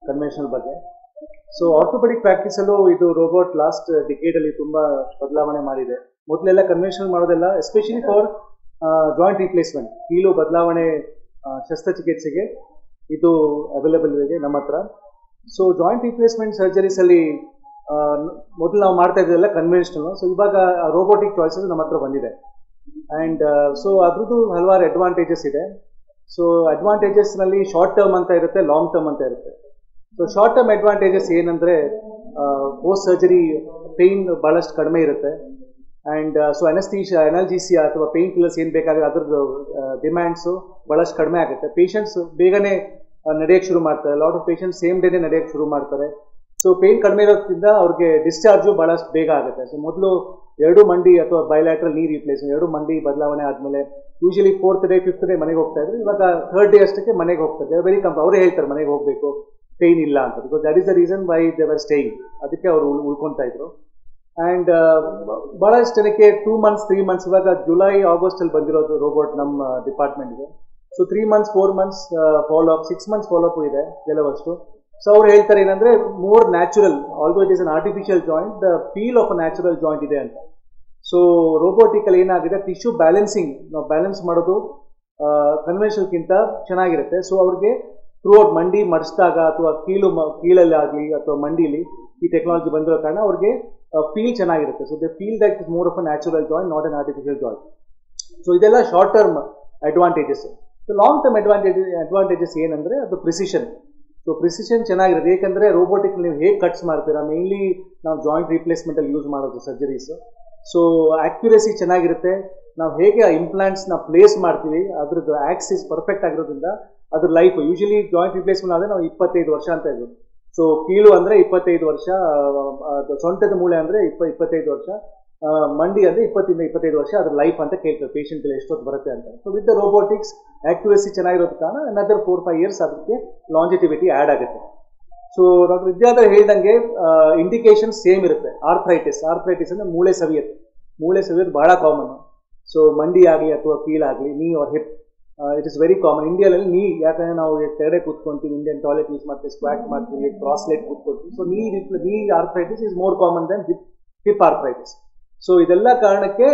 Conventional ಬಗ್ಗೆ so orthopaedic ಪ್ರಾಕ್ಟೀಸಲ್ಲೂ ಇದು robot last ಡಿಕೇಡಲ್ಲಿ ತುಂಬ ಬದಲಾವಣೆ ಮಾಡಿದೆ ಮೊದಲೆಲ್ಲ ಕನ್ವೆನ್ಷನಲ್ ಮಾಡೋದೆಲ್ಲ ಎಸ್ಪೆಷಲಿ ಫಾರ್ ಜಾಯಿಂಟ್ ರಿಪ್ಲೇಸ್ಮೆಂಟ್ ಕೀಲು ಬದಲಾವಣೆ ಆ, ಶಸ್ತ್ರಚಿಕಿತ್ಸೆಗೆ ಇದು ಅವೈಲೇಬಲ್ ಇದೆ ನಮ್ಮ ಹತ್ರ ಸೊ ಜಾಯಿಂಟ್ ರಿಪ್ಲೇಸ್ಮೆಂಟ್ ಸರ್ಜರೀಸಲ್ಲಿ ಮೊದಲು ನಾವು ಮಾಡ್ತಾ ಇದ್ದೆಲ್ಲ ಕನ್ವೆನ್ಷನಲ್ ಸೊ ಇವಾಗ ರೋಬೋಟಿಕ್ ಚಾಯ್ಸಸ್ ನಮ್ಮ ಹತ್ರ ಬಂದಿದೆ ಆ್ಯಂಡ್ ಸೊ ಅದ್ರದ್ದು ಹಲವಾರು ಅಡ್ವಾಂಟೇಜಸ್ ಇದೆ ಸೊ ಅಡ್ವಾಂಟೇಜಸ್ನಲ್ಲಿ ಶಾರ್ಟ್ ಟರ್ಮ್ ಅಂತ ಇರುತ್ತೆ ಲಾಂಗ್ ಟರ್ಮ್ ಅಂತ ಇರುತ್ತೆ ಸೊ ಶಾರ್ಟ್ ಟರ್ಮ್ ಅಡ್ವಾಂಟೇಜಸ್ ಏನಂದರೆ ಪೋಸ್ಟ್ ಸರ್ಜರಿ ಪೇಯ್ನ್ ಭಾಳಷ್ಟು ಕಡಿಮೆ ಇರುತ್ತೆ ಆ್ಯಂಡ್ ಸೊ ಅನಸ್ತೀಶಿಯಾ ಅನಾಲ್ಜಿಸಿಯಾ ಅಥವಾ ಪೇಯ್ನ್ ಕಿಲ್ಲರ್ಸ್ ಏನು ಬೇಕಾಗುತ್ತೆ ಅದ್ರದ್ದು ಡಿಮ್ಯಾಂಡ್ಸು ಭಾಳಷ್ಟು ಕಡಿಮೆ ಆಗುತ್ತೆ ಪೇಷಂಟ್ಸ್ ಬೇಗನೆ ನಡೆಯೋಕ್ಕೆ ಶುರು ಮಾಡ್ತಾರೆ ಲಾಟ್ ಆಫ್ ಪೇಷಂಟ್ಸ್ ಸೇಮ್ ಡೇನೇ ನಡೆಯೋಕ್ಕೆ ಶುರು ಮಾಡ್ತಾರೆ ಸೊ ಪೇಯ್ನ್ ಕಡಿಮೆ ಇರೋದ್ರಿಂದ ಅವ್ರಿಗೆ ಡಿಸ್ಚಾರ್ಜು ಭಾಳಷ್ಟು ಬೇಗ ಆಗುತ್ತೆ ಸೊ ಮೊದಲು ಎರಡು ಮಂಡಿ ಅಥವಾ ಬೈಲ್ಯಾಟ್ರಲ್ ನೀ ರಿಪ್ಲೇಸ್ ಎರಡು ಮಂಡಿ ಬದಲಾವಣೆ ಆದಮೇಲೆ usually fourth day fifth day ಮನೆಗೆ ಹೋಗ್ತಾ ಇದ್ರು ಇವಾಗ ಥರ್ಡ್ ಡೇ ಅಷ್ಟಕ್ಕೆ ಮನೆಗೆ ಹೋಗ್ತಾರೆ ವೆರಿ ಕಂಪ್ ಅವರೇ ಹೇಳ್ತಾರೆ ಮನೆಗೆ ಹೋಗಬೇಕು ಪೇಯ್ನ್ ಇಲ್ಲ ಅಂತ because that is the reason why they were staying ಅದಕ್ಕೆ ಅವರು ಉಳ್ಕೊತಾ ಇದ್ರು ಆ್ಯಂಡ್ ಭಾಳಷ್ಟು ಜನಕ್ಕೆ ಟೂ ಮಂತ್ಸ್ ತ್ರೀ ಮಂತ್ಸ್ ಇವಾಗ ಜುಲೈ ಆಗಸ್ಟಲ್ಲಿ ಬಂದಿರೋದು ರೋಬೋಟ್ ನಮ್ಮ ಡಿಪಾರ್ಟ್ಮೆಂಟ್ಗೆ so three months four months follow up six months follow up ಇದೆ ಕೆಲವಷ್ಟು ಸೊ ಅವ್ರು ಹೇಳ್ತಾರೆ ಏನಂದ್ರೆ more natural although it is an artificial joint the feel of a natural joint ಇದೆ ಅಂತ ಸೊ ರೋಬೋಟಿಕಲ್ ಏನಾಗಿದೆ ಟಿಶ್ಯೂ ಬ್ಯಾಲೆನ್ಸಿಂಗ್ ನಾವು ಬ್ಯಾಲೆನ್ಸ್ ಮಾಡೋದು ಕನ್ವೆನ್ಷನ್ಗಿಂತ ಚೆನ್ನಾಗಿರುತ್ತೆ ಸೊ ಅವ್ರಿಗೆ ಥ್ರೂ ಔಟ್ ಮಂಡಿ ಮಡಿಸಿದಾಗ ಅಥವಾ ಕೀಲು ಮ- ಕೀಳಲ್ಲಿ ಆಗಲಿ ಅಥವಾ ಮಂಡಿಲಿ ಈ ಟೆಕ್ನಾಲಜಿ ಬಂದಿರೋ ಕಾರಣ ಅವ್ರಿಗೆ ಫೀಲ್ ಚೆನ್ನಾಗಿರುತ್ತೆ so they feel that is more of a natural joint not an artificial joint so ಇದೆಲ್ಲ short term advantages so long term advantage advantages ಏನಂದ್ರೆ ಅದು ಪ್ರಿಸಿಷನ್ ಸೊ ಪ್ರಿಸಿಷನ್ ಚೆನ್ನಾಗಿರುತ್ತೆ ಏಕೆಂದರೆ ರೋಬೋಟಿಕ್ ನೀವು ಹೇಗೆ ಕಟ್ಸ್ ಮಾಡ್ತೀರಾ ಮೇನ್ಲಿ ನಾವು ಜಾಯಿಂಟ್ ರಿಪ್ಲೇಸ್ಮೆಂಟಲ್ಲಿ ಯೂಸ್ ಮಾಡೋದು ಸರ್ಜರೀಸ್ ಸೊ ಆಕ್ಯುರಸಿ ಚೆನ್ನಾಗಿರುತ್ತೆ ನಾವು ಹೇಗೆ ಇಂಪ್ಲಾಂಟ್ಸ್ನ ಪ್ಲೇಸ್ ಮಾಡ್ತೀವಿ ಅದ್ರದ್ದು ಆಕ್ಸಿಸ್ ಪರ್ಫೆಕ್ಟ್ ಆಗಿರೋದ್ರಿಂದ ಅದ್ರ ಲೈಫ್ ಯೂಶಲಿ ಜಾಯಿಂಟ್ ರಿಪ್ಲೇಸ್ಮೆಂಟ್ ಆದರೆ ನಾವು ಇಪ್ಪತ್ತೈದು ವರ್ಷ ಅಂತ ಇದ್ವಿ ಸೊ ಕೀಲು ಅಂದರೆ ಇಪ್ಪತ್ತೈದು ವರ್ಷ ಆ, ಅದು ಸೊಂಟದ ಮೂಳೆ ಅಂದರೆ ಇಪ್ಪ ಇಪ್ಪತ್ತೈದು ವರ್ಷ ಆ, ಮಂಡಿ ಅಂದರೆ ಇಪ್ಪತ್ತಿಂದ ಇಪ್ಪತ್ತೈದು ವರ್ಷ ಅದ್ರ ಲೈಫ್ ಅಂತ ಕೇಳ್ತಾರೆ ಪೇಷಂಟ್ಗೆ ಎಷ್ಟೊತ್ತು ಬರುತ್ತೆ ಅಂತ so with the robotics accuracy ಚೆನ್ನಾಗಿರೋದು ಕಾರಣ ಅನದರ್ ಫೋರ್ ಫೈವ್ ಇಯರ್ಸ್ ಅದಕ್ಕೆ ಲಾಂಜಿಟಿವಿಟಿ ಆ್ಯಡ್ ಆಗುತ್ತೆ ಸೊ ಡಾಕ್ಟರ್ ವಿದ್ಯಾಧರ್ ಹೇಳ್ದಂಗೆ ಇಂಡಿಕೇಶನ್ ಸೇಮ್ ಇರುತ್ತೆ ಆರ್ಥ್ರೈಟಿಸ್ ಆರ್ಥ್ರೈಟಿಸ್ ಅಂದರೆ ಮೂಳೆ ಸವಿಯತ್ತೆ ಮೂಳೆ ಸವಿಯೋದು ಬಹಳ ಕಾಮನ್ ಸೊ ಮಂಡಿ ಆಗಲಿ ಅಥವಾ ಕೀಳಾಗಲಿ knee or hip it is very common ಇಂಡಿಯಾದಲ್ಲಿ ನೀ ಯಾಕಂದ್ರೆ ನಾವು ಕೆಳಗಡೆ ಕೂತ್ಕೊಂತೀವಿ ಇಂಡಿಯನ್ ಟಾಯ್ಲೆಟ್ ಯೂಸ್ ಮಾಡ್ತೀವಿ ಸ್ಕ್ವಾಟ್ ಮಾಡ್ತೀವಿ ಕ್ರಾಸ್ಲೆಟ್ ಕೂತ್ಕೊಳ್ತೀವಿ so knee knee arthritis is more common than hip hip arthritis so ಇದೆಲ್ಲ ಕಾರಣಕ್ಕೆ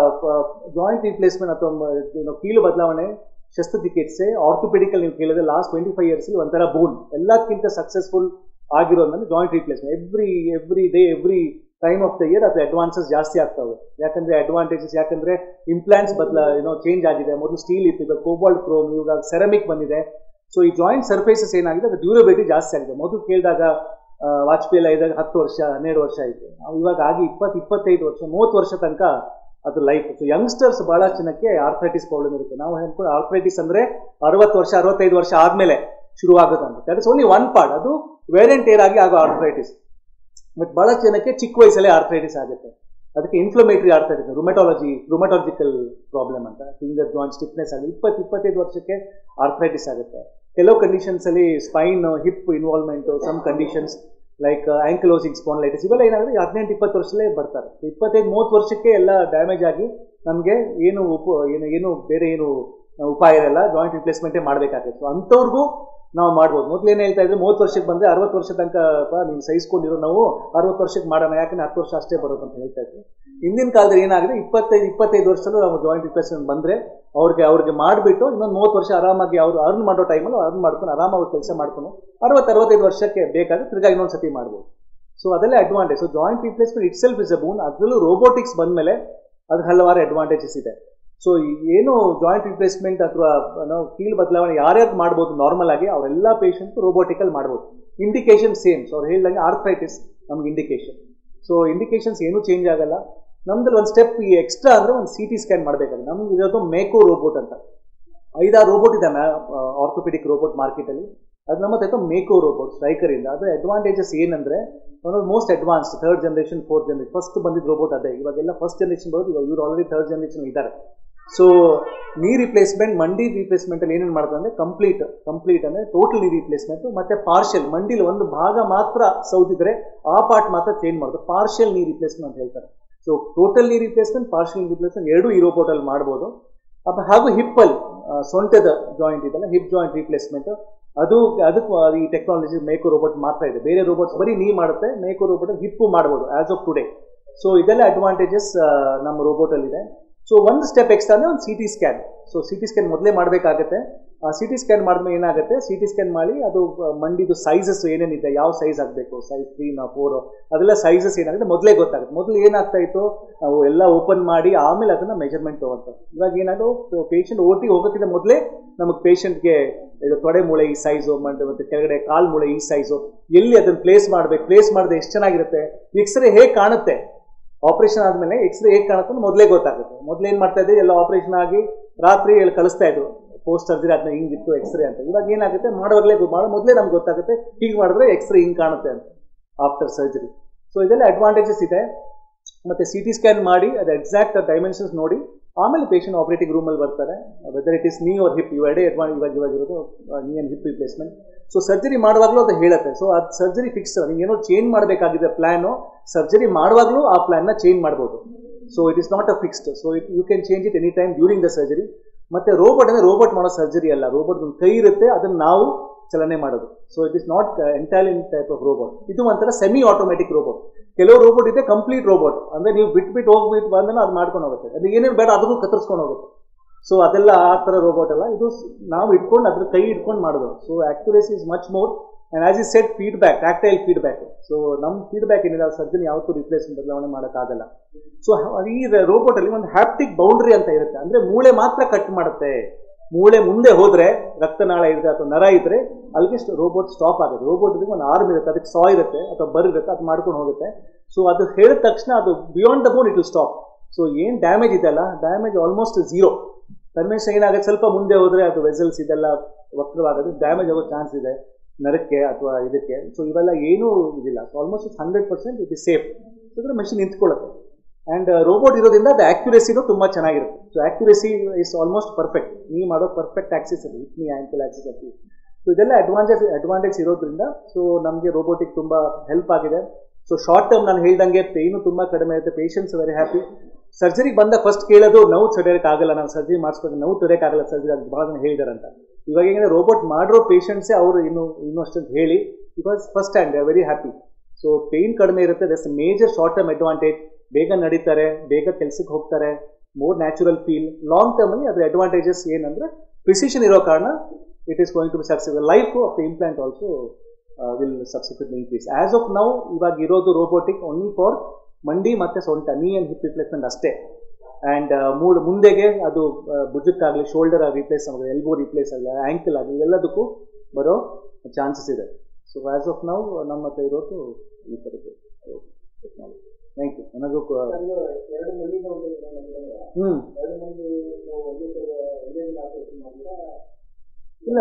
ಜಾಯಿಂಟ್ ರಿಪ್ಲೇಸ್ಮೆಂಟ್ ಅಥವಾ ಮ- ಏನು ಕೀಲು ಬದಲಾವಣೆ ಶಸ್ತ್ರಚಿಕಿತ್ಸೆ ಆರ್ಥೋಪೆಡಿಕಲ್ ನೀವು ಕೇಳಿದ್ರೆ ಲಾಸ್ಟ್ ಟ್ವೆಂಟಿ ಫೈವ್ ಇಯರ್ಸ್ ಒಂಥರ ಬೂನ್ ಎಲ್ಲಕ್ಕಿಂತ ಸಕ್ಸಸ್ಫುಲ್ ಆಗಿರೋದಂದ್ರೆ joint replacement every every day every time of the year ಅದು ಅಡ್ವಾನ್ಸಸ್ ಜಾಸ್ತಿ ಆಗ್ತವೆ ಯಾಕಂದ್ರೆ ಅಡ್ವಾಂಟೇಜಸ್ ಯಾಕಂದ್ರೆ ಇಂಪ್ಲಾಂಟ್ಸ್ ಬದಲ ಏನೋ ಚೇಂಜ್ ಆಗಿದೆ ಮೊದಲು ಸ್ಟೀಲ್ ಇತ್ತು ಈಗ ಕೋಬಾಲ್ಟ್ ಕ್ರೋಮ್ ಇವಾಗ ಸೆರಮಿಕ್ ಬಂದಿದೆ ಸೊ ಈ ಜಾಯಿಂಟ್ ಸರ್ಫೇಸಸ್ ಏನಾಗಿದೆ ಅದು ಡ್ಯೂರಬಿಲಿಟಿ ಜಾಸ್ತಿ ಆಗಿದೆ ಮೊದಲು ಕೇಳಿದಾಗ ಆ, ವಾಜಪೇಯಿ ಎಲ್ಲ ಇದ್ದಾಗ ಹತ್ತು ವರ್ಷ ಹನ್ನೆರಡು ವರ್ಷ ಆಯಿತು ನಾವು ಇವಾಗ ಆಗಿ ಇಪ್ಪತ್ತು ಇಪ್ಪತ್ತೈದು ವರ್ಷ ಮೂವತ್ತು ವರ್ಷ ತನಕ ಅದು ಲೈಫ್ ಸೊ ಯಂಗ್ಸ್ಟರ್ಸ್ ಬಹಳ ಜನಕ್ಕೆ ಆರ್ಥ್ರೈಟಿಸ್ ಪ್ರಾಬ್ಲಮ್ ಇರುತ್ತೆ ನಾವು ಹೇಳ್ಕೊಂಡು ಆರ್ಥ್ರೈಟಿಸ್ ಅಂದ್ರೆ ಅರವತ್ತು ವರ್ಷ ಅರವತ್ತೈದು ವರ್ಷ ಆದ್ಮೇಲೆ ಶುರು ಆಗೋದಂತ that is only one part ಅದು ವೇರಿಯಂಟ್ ಏರ್ ಆಗಿ ಆಗೋ ಆರ್ಥ್ರೈಟಿಸ್ ಬಟ್ ಬಹಳ ಜನಕ್ಕೆ ಚಿಕ್ಕ ವಯಸ್ಸಲ್ಲೇ ಆರ್ಥ್ರೈಟಿಸ್ ಆಗುತ್ತೆ ಅದಕ್ಕೆ inflammatory arthritis rheumatology rheumatological problem ಅಂತ ಫಿಂಗರ್ ಜಾಯಿಂಟ್ ಸ್ಟಿಫ್ನೆಸ್ ಆಗಿ ಇಪ್ಪತ್ತು ಇಪ್ಪತ್ತೈದು ವರ್ಷಕ್ಕೆ ಆರ್ಥ್ರೈಟಿಸ್ ಆಗುತ್ತೆ ಕೆಲವು ಕಂಡೀಷನ್ಸ್ ಅಲ್ಲಿ spine hip involvement some conditions like ankylosing spondylitis ಇವೆಲ್ಲ ಏನಾಗುತ್ತೆ ಹದಿನೆಂಟು ಇಪ್ಪತ್ತು ವರ್ಷದಲ್ಲೇ ಬರ್ತಾರೆ ಇಪ್ಪತ್ತೈದು ಮೂವತ್ತು ವರ್ಷಕ್ಕೆ ಎಲ್ಲ ಡ್ಯಾಮೇಜ್ ಆಗಿ ನಮಗೆ ಏನು ಉಪ ಏನು ಏನು ಬೇರೆ ಏನು ಉಪಾಯ ಇರಲ್ಲ ಜಾಯಿಂಟ್ ರಿಪ್ಲೇಸ್ಮೆಂಟೇ ಮಾಡಬೇಕಾಗುತ್ತೆ ಸೊ ಅಂಥವ್ರಿಗೂ ನಾವು ಮಾಡ್ಬೋದು ಮೊದಲು ಏನು ಹೇಳ್ತಾ ಇದ್ರೆ ಮೂವತ್ತು ವರ್ಷಕ್ಕೆ ಬಂದರೆ ಅರವತ್ತು ವರ್ಷ ತನಕ ಬಾ, ನೀವು ಸಹಿಸ್ಕೊಂಡಿರೋ ನಾವು ಅರವತ್ತು ವರ್ಷಕ್ಕೆ ಮಾಡೋಣ ಯಾಕಂದ್ರೆ ಹತ್ತು ವರ್ಷ ಅಷ್ಟೇ ಬರೋದು ಅಂತ ಹೇಳ್ತಾ ಇದ್ವಿ ಹಿಂದಿನ ಕಾಲದಲ್ಲಿ ಏನಾಗಿದೆ ಇಪ್ಪತ್ತೈದು ಇಪ್ಪತ್ತೈದು ವರ್ಷದಲ್ಲೂ ನಾವು ಜಾಯಿಂಟ್ ರಿಪ್ಲೇಸ್ಮೆಂಟ್ ಬಂದರೆ ಅವ್ರಿಗೆ ಅವ್ರಿಗೆ ಮಾಡಿಬಿಟ್ಟು ಇನ್ನೊಂದು ಮೂವತ್ತು ವರ್ಷ ಆರಾಮಾಗಿ ಅವರು ಅರ್ನ್ ಮಾಡೋ ಟೈಮಲ್ಲಿ ಅರ್ನ್ ಮಾಡ್ಕೊಂಡು ಆರಾಮಾಗಿ ಕೆಲಸ ಮಾಡ್ಕೊಂಡು ಅರವತ್ತು ಅರವತ್ತೈದು ವರ್ಷಕ್ಕೆ ಬೇಕಾದ್ರೆ ತಿರ್ಗಾ ಇನ್ನೊಂದು ಸತಿ ಮಾಡ್ಬೋದು ಸೊ ಅದೆಲ್ಲ advantage so joint replacement itself is a boon ಅದರಲ್ಲೂ ರೋಬೋಟಿಕ್ಸ್ ಬಂದಮೇಲೆ ಅದು ಹಲವಾರು ಅಡ್ವಾಂಟೇಜಸ್ ಇದೆ ಸೊ ಏನು ಜಾಯಿಂಟ್ ರಿಪ್ಲೇಸ್ಮೆಂಟ್ ಅಥವಾ ನಾವು ಕೀಲ್ ಬದಲಾವಣೆ ಯಾರ್ಯಾರು ಮಾಡ್ಬೋದು ನಾರ್ಮಲ್ ಆಗಿ ಅವರೆಲ್ಲ ಪೇಷಂಟ್ ರೋಬೋಟಿಕಲ್ ಮಾಡ್ಬೋದು ಇಂಡಿಕೇಶನ್ ಸೇಮ್ ಸೊ ಅವ್ರು ಹೇಳ್ದಂಗೆ ಆರ್ಥ್ರೈಟಿಸ್ ನಮ್ಗೆ ಇಂಡಿಕೇಶನ್ ಸೊ ಇಂಡಿಕೇಶನ್ಸ್ ಏನೂ ಚೇಂಜ್ ಆಗಲ್ಲ ನಮ್ದಲ್ಲಿ ಒಂದು ಸ್ಟೆಪ್ ಈ ಎಕ್ಸ್ಟ್ರಾ ಅಂದರೆ ಒಂದು ಸಿ ಟಿ ಸ್ಕ್ಯಾನ್ ಮಾಡಬೇಕಾದ್ರೆ ನಮ್ಗೆ ಇರೋದು ಮೇಕೋ ರೋಬೋಟ್ ಅಂತ ಐದಾರು ರೋಬೋಟ್ ಇದೆ ಆರ್ಥೋಪೆಡಿಕ್ ರೋಬೋಟ್ ಮಾರ್ಕೆಟಲ್ಲಿ ಅದು ನಮ್ಮ ಹತ್ರ ಮೇಕೋ ರೋಬೋಟ್ ಸ್ಟ್ರೈಕರ್ ಇಂದ ಅದು ಅಡ್ವಾಂಟೇಜಸ್ ಏನಂದ್ರೆ one of most advance third generation fourth generation first ಬಂದಿದ್ದ ರೋಬೋಟ್ ಅದೇ ಇವಾಗೆಲ್ಲ ಫಸ್ಟ್ ಜನರೇಷನ್ ಬರೋದು ಇವಾಗ ಇವ್ರು ಆಲ್ರೆಡಿ ಥರ್ಡ್ ಜನರೇಷನ್ ಇದ್ದಾರೆ ಸೊ ನೀ ರಿಪ್ಲೇಸ್ಮೆಂಟ್ ಮಂಡಿ ರಿಪ್ಲೇಸ್ಮೆಂಟ್ ಅಲ್ಲಿ ಏನೇನು ಮಾಡ್ತಾರೆ ಅಂದ್ರೆ ಕಂಪ್ಲೀಟ್ ಕಂಪ್ಲೀಟ್ ಅಂದ್ರೆ ಟೋಟಲ್ ನೀ ರಿಪ್ಲೇಸ್ಮೆಂಟ್ ಮತ್ತೆ ಪಾರ್ಷಿಯಲ್ ಮಂಡಿಲಿ ಒಂದು ಭಾಗ ಮಾತ್ರ ಸೌದಿದ್ರೆ ಆ ಪಾರ್ಟ್ ಮಾತ್ರ ಚೇಂಜ್ ಮಾಡೋದು ಪಾರ್ಷಿಯಲ್ ನೀ ರಿಪ್ಲೇಸ್ಮೆಂಟ್ ಅಂತ ಹೇಳ್ತಾರೆ so total knee replacement partial replacement ಎರಡು ಈ ರೋಬೋಟಲ್ಲಿ ಮಾಡ್ಬೋದು ಅಪ್ಪ ಹಾಗೂ ಹಿಪ್ಪಲ್ಲಿ ಸೊಂಟದ ಜಾಯಿಂಟ್ ಇದೆಲ್ಲ ಹಿಪ್ ಜಾಯಿಂಟ್ ರಿಪ್ಲೇಸ್ಮೆಂಟ್ ಅದು ಅದಕ್ಕೂ ಈ ಟೆಕ್ನಾಲಜಿ ಮೇಕೋ ರೋಬೋಟ್ ಮಾತ್ರ ಇದೆ ಬೇರೆ ರೋಬೋಟ್ಸ್ ಬರೀ ನೀ ಮಾಡುತ್ತೆ ಮೇಕೋ ರೋಬೋಟ್ ಹಿಪ್ಪು ಮಾಡ್ಬೋದು ಆಸ್ ಆಫ್ ಟುಡೇ ಸೊ ಇದೆಲ್ಲ ಅಡ್ವಾಂಟೇಜಸ್ ನಮ್ಮ ರೋಬೋಟಲ್ಲಿದೆ ಸೊ ಒಂದು ಸ್ಟೆಪ್ ಎಕ್ಸ್ಟ್ರಾ ಅಂದರೆ ಒಂದು C T scan so C T scan ಮೊದಲೇ ಮಾಡಬೇಕಾಗತ್ತೆ ಆ ಸಿ ಟಿ ಸ್ಕ್ಯಾನ್ ಮಾಡಿದ್ಮೇಲೆ ಏನಾಗುತ್ತೆ ಸಿ ಟಿ ಸ್ಕ್ಯಾನ್ ಮಾಡಿ ಅದು ಆ, ಮಂಡಿದು ಸೈಜಸ್ ಏನೇನಿದೆ ಯಾವ ಸೈಜ್ ಆಗಬೇಕು ಸೈಜ್ ತ್ರೀನಾ ಫೋರ್ ಅದೆಲ್ಲ ಸೈಜಸ್ ಏನಾಗುತ್ತೆ ಮೊದಲೇ ಗೊತ್ತಾಗುತ್ತೆ ಮೊದಲು ಏನಾಗ್ತಾ ಇತ್ತು ನಾವು ಎಲ್ಲ ಓಪನ್ ಮಾಡಿ ಆಮೇಲೆ ಅದನ್ನ ಮೆಜರ್ಮೆಂಟ್ ತಗೊಂತಾರೆ ಇವಾಗ ಏನಾದ್ರು ಪೇಷಂಟ್ ಓಟಿ ಹೋಗೋಕ್ಕಿಂತ ಮೊದಲೇ ನಮಗೆ ಪೇಷಂಟ್ಗೆ ಇದು ತೊಡೆ ಮೂಳೆ ಈ ಸೈಜು ಮತ್ತೆ ಕೆಳಗಡೆ ಕಾಲ್ ಮೂಳೆ ಈ ಸೈಜು ಎಲ್ಲಿ ಅದನ್ನ ಪ್ಲೇಸ್ ಮಾಡ್ಬೇಕು ಪ್ಲೇಸ್ ಮಾಡಿದ್ರೆ ಎಷ್ಟು ಚೆನ್ನಾಗಿರುತ್ತೆ ಎಕ್ಸ್ರೇ ಹೇಗೆ ಕಾಣುತ್ತೆ ಆಪರೇಷನ್ ಆದ್ಮೇಲೆ ಎಕ್ಸ್ರೇ ಹೇಗೆ ಕಾಣುತ್ತೆ ಅಂತ ಮೊದಲೇ ಗೊತ್ತಾಗುತ್ತೆ ಮೊದಲು ಏನ್ ಮಾಡ್ತಾ ಇದ್ದೆ ಎಲ್ಲ ಆಪರೇಷನ್ ಆಗಿ ರಾತ್ರಿ ಇಲ್ಲಿ ಕಳಿಸ್ತಾ ಇದ್ರು ಪೋಸ್ಟ್ ಸರ್ಜರಿ ಅದನ್ನ ಹಿಂಗಿತ್ತು ಎಕ್ಸ್ರೇ ಅಂತ ಇವಾಗ ಏನಾಗುತ್ತೆ ಮಾಡುವಾಗಲೇ ಮಾಡೋ ಮೊದಲೇ ನಮ್ಗೆ ಗೊತ್ತಾಗುತ್ತೆ ಹೀಗೆ ಮಾಡಿದ್ರೆ ಎಕ್ಸ್ರೇ ಹಿಂಗೆ ಕಾಣುತ್ತೆ ಅಂತ ಆಫ್ಟರ್ ಸರ್ಜರಿ ಸೊ ಇದೆಲ್ಲ ಅಡ್ವಾಂಟೇಜಸ್ ಇದೆ ಮತ್ತೆ ಸಿ ಟಿ ಸ್ಕ್ಯಾನ್ ಮಾಡಿ ಅದು ಎಕ್ಸಾಕ್ಟ್ ಡೈಮೆನ್ಷನ್ಸ್ ನೋಡಿ ಆಮೇಲೆ ಪೇಷಂಟ್ ಆಪರೇಟಿಂಗ್ ರೂಮಲ್ಲಿ ಬರ್ತಾರೆ whether it is knee or hip ಇವೆರಡೇ ಅಡ್ವಾನ್ ಇವಾಗ ಇವಾಗ ಇರೋದು knee and hip replacement so surgery ಮಾಡುವಾಗಲೂ ಅದು ಹೇಳುತ್ತೆ ಸೊ ಅದು ಸರ್ಜರಿ ಫಿಕ್ಸ್ ಏನೋ ಚೇಂಜ್ ಮಾಡಬೇಕಾಗಿದೆ ಪ್ಲಾನು ಸರ್ಜರಿ ಮಾಡುವಾಗಲೂ ಆ ಪ್ಲಾನ್ನ ಚೇಂಜ್ ಮಾಡ್ಬೋದು so it is not a fixed so it you can change it any time during the surgery ಮತ್ತೆ ರೋಬೋಟ್ ಅಂದರೆ ರೋಬೋಟ್ ಮಾಡೋ ಸರ್ಜರಿ ಅಲ್ಲ ರೋಬೋಟ್ ಒಂದು ಕೈ ಇರುತ್ತೆ ಅದನ್ನು ನಾವು ಚಲನೆ ಮಾಡೋದು so it is not entailing type of robot ಇದು ಒಂಥರ ಸೆಮಿ ಆಟೋಮೆಟಿಕ್ ರೋಬೋಟ್ ಕೆಲವು ರೋಬೋಟ್ ಇದೆ ಕಂಪ್ಲೀಟ್ ರೋಬೋಟ್ ಅಂದ್ರೆ ನೀವು ಬಿಟ್ಟು ಬಿಟ್ಟು ಹೋಗ್ಬಿಟ್ಟು ಬಂದ್ರೆ ಅದು ಮಾಡ್ಕೊಂಡು ಹೋಗುತ್ತೆ ಅದು ಏನೇನು ಬೇಡ ಅದನ್ನು ಕತ್ತರಿಸ್ಕೊಂಡು ಹೋಗುತ್ತೆ ಸೊ ಅದೆಲ್ಲ ಆ ಥರ ರೋಬೋಟ್ ಅಲ್ಲ ಇದು ಸ್- ನಾವು ಇಟ್ಕೊಂಡು ಅದ್ರ ಕೈ ಇಟ್ಕೊಂಡು ಮಾಡೋದು so accuracy is much more and as is set feedback tactile feedback so ನಮ್ಮ ಫೀಡ್ಬ್ಯಾಕ್ ಏನಿದೆ ಸರ್ಜನ್ ಯಾವತ್ತೂ ರಿಪ್ಲೇಸ್ ಬದಲಾವಣೆ ಮಾಡೋಕ್ಕಾಗಲ್ಲ ಸೊ ಈ ರೋಬೋಟಲ್ಲಿ ಒಂದು ಹ್ಯಾಪ್ಟಿಕ್ ಬೌಂಡ್ರಿ ಅಂತ ಇರುತ್ತೆ ಅಂದ್ರೆ ಮೂಳೆ ಮಾತ್ರ ಕಟ್ ಮಾಡುತ್ತೆ ಮೂಳೆ ಮುಂದೆ ಹೋದ್ರೆ ರಕ್ತನಾಳ ಇದ್ರೆ ಅಥವಾ ನರ ಇದ್ರೆ ಅಲ್ಲಿಗೆ ರೋಬೋಟ್ ಸ್ಟಾಪ್ ಆಗುತ್ತೆ ರೋಬೋಟ್ ಒಂದು ಆರ್ಮ್ ಇರುತ್ತೆ ಅದಕ್ಕೆ ಸಾ ಇರುತ್ತೆ ಅಥವಾ ಬರ್ ಇರುತ್ತೆ ಅದು ಮಾಡ್ಕೊಂಡು ಹೋಗುತ್ತೆ ಸೊ ಅದು ಹೇಳಿದ ತಕ್ಷಣ ಅದು beyond the bone it will stop so ಏನು ಡ್ಯಾಮೇಜ್ ಇದೆಲ್ಲ ಡ್ಯಾಮೇಜ್ ಆಲ್ಮೋಸ್ಟ್ ಝೀರೋ ಕನ್ವೆನ್ಷನ್ ಏನಾಗುತ್ತೆ ಸ್ವಲ್ಪ ಮುಂದೆ ಹೋದ್ರೆ ಅದು ವೆಸಲ್ಸ್ ಇದೆಲ್ಲ ವಕ್ರವಾಗೋದು ಡ್ಯಾಮೇಜ್ ಆಗೋ ಚಾನ್ಸ್ ಇದೆ ನರಕ್ಕೆ ಅಥವಾ ಇದಕ್ಕೆ ಸೊ ಇವೆಲ್ಲ ಏನೂ ಇದಿಲ್ಲ so almost hundred percent it is safe ಇದ್ರೆ ಮಷಿನ್ ನಿಂತ್ಕೊಳ್ಳುತ್ತೆ ಆ್ಯಂಡ್ ರೋಬೋಟ್ ಇರೋದ್ರಿಂದ ಅದು ಆಕ್ಯುರೇಸಿನೂ ತುಂಬ ಚೆನ್ನಾಗಿರುತ್ತೆ so accuracy is almost perfect ನೀವು ಮಾಡೋ ಪರ್ಫೆಕ್ಟ್ ಆಕ್ಸಿಸ್ ಅದು ಇಟ್ನಿ ಆ್ಯಂಕಲ್ ಆಕ್ಸಿಸ್ ಅದು ಸೊ ಇದೆಲ್ಲ ಅಡ್ವಾಂಟೇಜ್ ಅಡ್ವಾಂಟೇಜ್ ಇರೋದ್ರಿಂದ ಸೊ ನಮಗೆ ರೋಬೋಟಿಕ್ ತುಂಬ ಹೆಲ್ಪ್ ಆಗಿದೆ ಸೊ ಶಾರ್ಟ್ ಟರ್ಮ್ ನಾನು ಹೇಳ್ದಂಗೆ ಪೇಯ್ನು ತುಂಬ ಕಡಿಮೆ ಇರುತ್ತೆ ಪೇಷಂಟ್ಸ್ ವೆರಿ ಹ್ಯಾಪಿ ಸರ್ಜರಿಗೆ ಬಂದ ಫಸ್ಟ್ ಕೇಳೋದು ನೋವು ತಡೆಯೋಕ್ಕಾಗಲ್ಲ ನಾವು ಸರ್ಜರಿ ಮಾಡಿಸ್ಬೇಕು ನೋವು ತಡೆಯೋಕ್ಕಾಗಲ್ಲ ಸರ್ಜರಿ ಅದು ಭಾಳ ಜನ ಹೇಳಿದಾರಂತ ಇವಾಗ ಏನಿದೆ ರೋಬೋಟ್ ಮಾಡಿರೋ ಪೇಷಂಟ್ಸೇ ಅವರು ಇನ್ನು ಇನ್ನೂ ಅಷ್ಟೊಂದು ಹೇಳಿ because first hand they are very happy so pain ಕಡಿಮೆ ಇರುತ್ತೆ thus major short term advantage ಬೇಗ ನಡೀತಾರೆ ಬೇಗ ಕೆಲಸಕ್ಕೆ ಹೋಗ್ತಾರೆ ಮೋರ್ ನ್ಯಾಚುರಲ್ ಫೀಲ್ ಲಾಂಗ್ ಟರ್ಮಲ್ಲಿ ಅದ್ರ ಅಡ್ವಾಂಟೇಜಸ್ ಏನಂದ್ರೆ ಪ್ರಿಸಿಷನ್ ಇರೋ ಕಾರಣ it is going to be success life of the implant also will subsequently increase as of now ಇವಾಗ ಇರೋದು ರೋಬೋಟಿಕ್ ಓನ್ಲಿ ಫಾರ್ ಮಂಡಿ ಮತ್ತೆ ಸೊಂಟ ನೀ ಅಂಡ್ ಹಿಪ್ ರಿಪ್ಲೇಸ್ಮೆಂಟ್ ಅಷ್ಟೇ ಆ್ಯಂಡ್ ಮೂಡ್ ಮುಂದೆಗೆ ಅದು ಆ, ಭುಜಕ್ಕಾಗಲಿ ಶೋಲ್ಡರ್ ಆಗಿ ರಿಪ್ಲೇಸ್ ಆಗೋದು ಎಲ್ಬೋ ರಿಪ್ಲೇಸ್ ಆಗಲಿ ಆ್ಯಂಕಲ್ ಆಗಲಿ ಇವೆಲ್ಲದಕ್ಕೂ ಬರೋ ಚಾನ್ಸಸ್ ಇದೆ ಸೊ ಆಸ್ ಆಫ್ ನೌ ನಮ್ಮ ಹತ್ರ ಇರೋದು ಈ ಥರದ್ದು ಟೆಕ್ನಾಲಜಿ ಥ್ಯಾಂಕ್ ಯು ನನಗೂ ಕ- ಎರಡು ಮಂದಿ ನಾವು ಹ್ಮ್ ಎರಡು ಮಂದಿ ನಾವು ಒಂದೇ ಸಲ ಒಂದೇ ದಿನ ಆಪರೇಷನ್ ಮಾಡಿದ್ರೆ ಇಲ್ಲ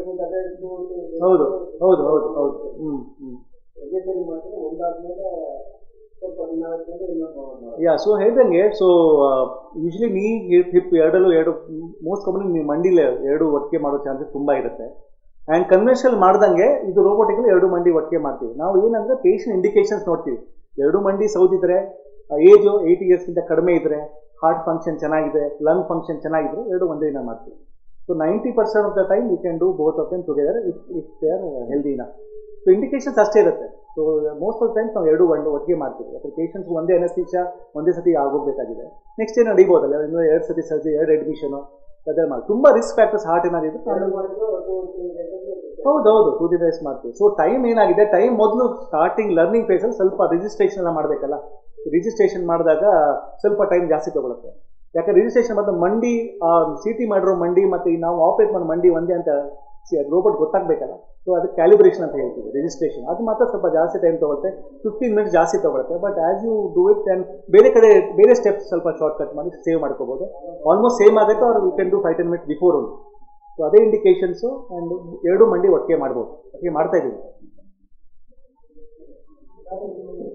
ಹೌದು ಹೌದು ಹೌದು ಹೌದು ಹ್ಮ್ ಹ್ಮ್ ಒಂದೇ ಸರಿ ಮಾಡಿದ್ರೆ ಒಂದಾದ್ಮೇಲೆ ಸ್ವಲ್ಪ ದಿನ ಆದ್ಮೇಲೆ ಇನ್ನೊಂದು ಮಾಡೋದು. ಯಾ ಸೊ ಹೇಳ್ದಂಗೆ so usually knee hip hip ಎರಡಲ್ಲೂ ಎರಡು ಮೋಸ್ಟ್ ಕಾಮನ್ ನೀವು ಮಂಡಿಲೆ ಎರಡು ಒಟ್ಟಿಗೆ ಮಾಡೋ ಚಾನ್ಸಸ್ ತುಂಬ ಇರುತ್ತೆ ಆ್ಯಂಡ್ ಕನ್ವೆನ್ಷನಲ್ ಮಾಡ್ದಂಗೆ ಇದು ರೋಬೋಟಿಕಲ್ಲಿ ಎರಡು ಮಂಡಿ ಒಟ್ಟಿಗೆ ಮಾಡ್ತೀವಿ ನಾವು ಏನಂದ್ರೆ ಪೇಷಂಟ್ ಇಂಡಿಕೇಶನ್ಸ್ ನೋಡ್ತೀವಿ ಎರಡು ಮಂಡಿ ಸೌದಿದ್ರೆ ಏಜು ಏಯ್ಟಿ ಇಯರ್ಸ್ಗಿಂತ ಕಡಿಮೆ ಇದ್ರೆ ಹಾರ್ಟ್ ಫಂಕ್ಷನ್ ಚೆನ್ನಾಗಿದೆ ಲಂಗ್ ಫಂಕ್ಷನ್ ಚೆನ್ನಾಗಿದ್ರೆ ಎರಡು ಒಂದೇ ದಿನ ಮಾಡ್ತೀವಿ so ninety percent of the time you can do both of them together if if they are healthy enough so indications ಅಷ್ಟೇ ಇರುತ್ತೆ ಸೊ ಮೋಸ್ಟ್ ಆಫ್ ಟೈಮ್ಸ್ ನಾವು ಎರಡು ಒಂದು ಒಟ್ಟಿಗೆ ಮಾಡ್ತೀವಿ ಯಾಕಂದ್ರೆ ಪೇಷಂಟ್ಸ್ ಒಂದೇ ಅನಸ್ತೀಶ ಒಂದೇ ಸತಿ ಆಗೋಗ್ಬೇಕಾಗಿದೆ ನೆಕ್ಸ್ಟ್ ಏನು ನಡಿಬೋದಲ್ಲ ಇನ್ನು ಎರಡು ಸತಿ ಸರ್ಜರಿ ಎರಡು ಅಡ್ಮಿಷನು ಅದರ ಮಾಡಿ ತುಂಬ ರಿಸ್ಕ್ ಫ್ಯಾಕ್ಟರ್ಸ್ ಹಾರ್ಟ್ ಏನಾದಿದ್ರೆ ಎರಡು ಮಾಡಿದ್ರು ಅದು ಒಂದು ಗಂಟೆಗೆ ಹೌದು ಹೌದು ಟೂ ದಿ ಡೇಸ್ ಮಾಡ್ತೀವಿ ಸೊ ಟೈಮ್ ಏನಾಗಿದೆ ಟೈಮ್ ಮೊದಲು ಸ್ಟಾರ್ಟಿಂಗ್ ಲರ್ನಿಂಗ್ ಫೇಸಲ್ಲಿ ಸ್ವಲ್ಪ ರಿಜಿಸ್ಟ್ರೇಷನ್ ಎಲ್ಲ ಮಾಡಬೇಕಲ್ಲ ರಿಜಿಸ್ಟ್ರೇಷನ್ ಮಾಡಿದಾಗ ಸ್ವಲ್ಪ ಟೈಮ್ ಜಾಸ್ತಿ ತಗೊಳುತ್ತೆ ಯಾಕಂದ್ರೆ ರಿಜಿಸ್ಟ್ರೇಷನ್ ಮತ್ತು ಮಂಡಿ ಸಿ ಟಿ ಮಾಡಿರೋ ಮಂಡಿ ಮತ್ತು ಈ ನಾವು ಆಪರೇಟ್ ಮಾಡೋ ಮಂಡಿ ಒಂದೇ ಅಂತ ರೋಬೋಟ್ ಗೊತ್ತಾಗಬೇಕಲ್ಲ ಸೊ ಅದಕ್ಕೆ ಕ್ಯಾಲಿಬ್ರೇಷನ್ ಅಂತ ಹೇಳ್ತೀವಿ ರಿಜಿಸ್ಟ್ರೇಷನ್ ಅದು ಮಾತ್ರ ಸ್ವಲ್ಪ ಜಾಸ್ತಿ ಟೈಮ್ ತಗೊಳುತ್ತೆ ಫಿಫ್ಟೀನ್ ಮಿನಿಟ್ಸ್ ಜಾಸ್ತಿ ತಗೊಳುತ್ತೆ but as you do it and ಬೇರೆ ಕಡೆ ಬೇರೆ ಸ್ಟೆಪ್ಸ್ ಸ್ವಲ್ಪ ಶಾರ್ಟ್ ಕಟ್ ಮಾಡಿ ಸೇವ್ ಮಾಡ್ಕೋಬೋದು ಆಲ್ಮೋಸ್ಟ್ ಸೇಮ್ ಆಗುತ್ತೆ ಅವ್ರು you can do five ten minutes before ಒಂದು ಸೊ ಅದೇ ಇಂಡಿಕೇಶನ್ಸು ಆ್ಯಂಡ್ ಎರಡು ಮಂಡಿ ಒಟ್ಟಿಗೆ ಮಾಡ್ಬೋದು ಒಟ್ಟಿಗೆ ಮಾಡ್ತಾ ಇದ್ದೀವಿ